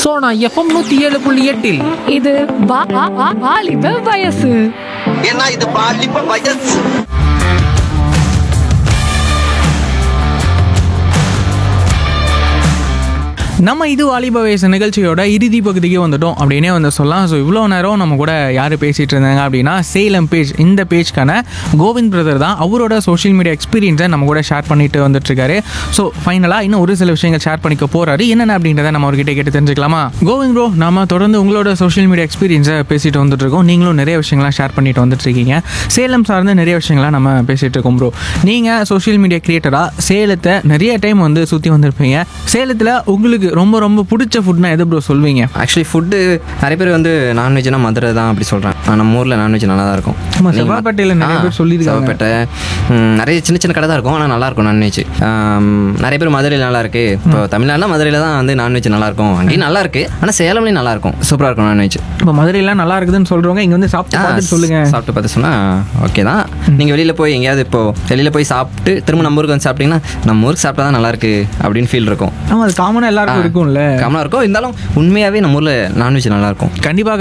Sona FM நூத்தி ஏழு புள்ளி எட்டில் இது வா- வா- வா- வாலிப வயசு ஏன்னா இது பாலிப்ப வயசு நம்ம இது வாலிப வயசு நிகழ்ச்சியோட இறுதி பகுதிக்கு வந்துட்டோம் அப்படின்னே வந்து சொல்லலாம் ஸோ இவ்வளோ நேரம் நம்ம கூட யார் பேசிகிட்டு இருந்தாங்க அப்படின்னா சேலம் பேஜ் இந்த பேஜ்க்கான கோவிந்த் பிரதர் தான் அவரோட சோஷியல் மீடியா எக்ஸ்பீரியன்ஸை நம்ம கூட ஷேர் பண்ணிட்டு வந்துட்டுருக்காரு ஸோ ஃபைனலாக இன்னும் ஒரு சில விஷயங்கள் ஷேர் பண்ணிக்க போகிறாரு என்னென்ன அப்படின்றத நம்ம அவர்கிட்ட கேட்டு தெரிஞ்சுக்கலாமா கோவிந்த் ப்ரோ நாம தொடர்ந்து உங்களோட சோஷியல் மீடியா எக்ஸ்பீரியன்ஸை பேசிட்டு வந்துட்டு இருக்கோம் நீங்களும் நிறைய விஷயங்கள்லாம் ஷேர் பண்ணிட்டு வந்துட்டு இருக்கீங்க சேலம் சார்ந்த நிறைய விஷயங்கள்லாம் நம்ம பேசிட்டு இருக்கோம் ப்ரோ நீங்கள் சோஷியல் மீடியா கிரியேட்டராக சேலத்தை நிறைய டைம் வந்து சுற்றி வந்திருப்பீங்க சேலத்தில் உங்களுக்கு ரொம்ப ரொம்ப பிடிச்ச ஃபுட்னா எது ப்ரோ சொல்வீங்க ஆக்சுவலி ஃபுட்டு நிறைய பேர் வந்து நான்வெஜ்னா மதுரை தான் அப்படி சொல்கிறேன் நம்ம ஊரில் நான்வெஜ் நல்லா தான் இருக்கும் ஆமா, நீங்க ம- செவ்வாப்பேட்டையில நிறைய ஆ, பேர் சொல்லியிருக்காங்க. செவ்வாப்பேட்டை ம், நிறைய சின்ன சின்ன கடை தான் இருக்கும் ஆனால் நல்லா இருக்கும் நான்வெஜ் நிறைய பேர் மதுரையில் நல்லா இருக்கு இப்போ தமிழ்நாடுனா மதுரையில் தான் வந்து நான்வெஜ் நல்லா இருக்கும் அங்கேயும் நல்லா இருக்கு ஆனால் சேலம்லேயும் நல்லா இருக்கும் சூப்பராக இருக்கும் நான்வெஜ் இப்போ மதுரையெல்லாம் நல்லா இருக்குதுன்னு சொல்கிறவங்க இங்கே வந்து சாப்பிட்டு பார்த்துட்டு சொல்லுங்க சாப்பிட்டு பார்த்து சொன்னால் ஓகே தான் நீங்கள் வெளியில் போய் எங்கேயாவது இப்போ வெளியில் போய் சாப்பிட்டு திரும்ப நம்ம ஊருக்கு வந்து சாப்பிட்டீங்கன்னா நம்ம ஊருக்கு சாப்பிட்டா தான் நல்லா இருக்கு அப்படின்னு ஃபீல் இருக்கும் ஆமாம் அது காமனாக எல்லாருக்கும் இருக்கும்ல கமலாக இருக்கும் இருந்தாலும் உண்மையாகவே நம்ம ஊரில் நான்வெஜ் நல்லா இருக்கும் கண்டிப்பாக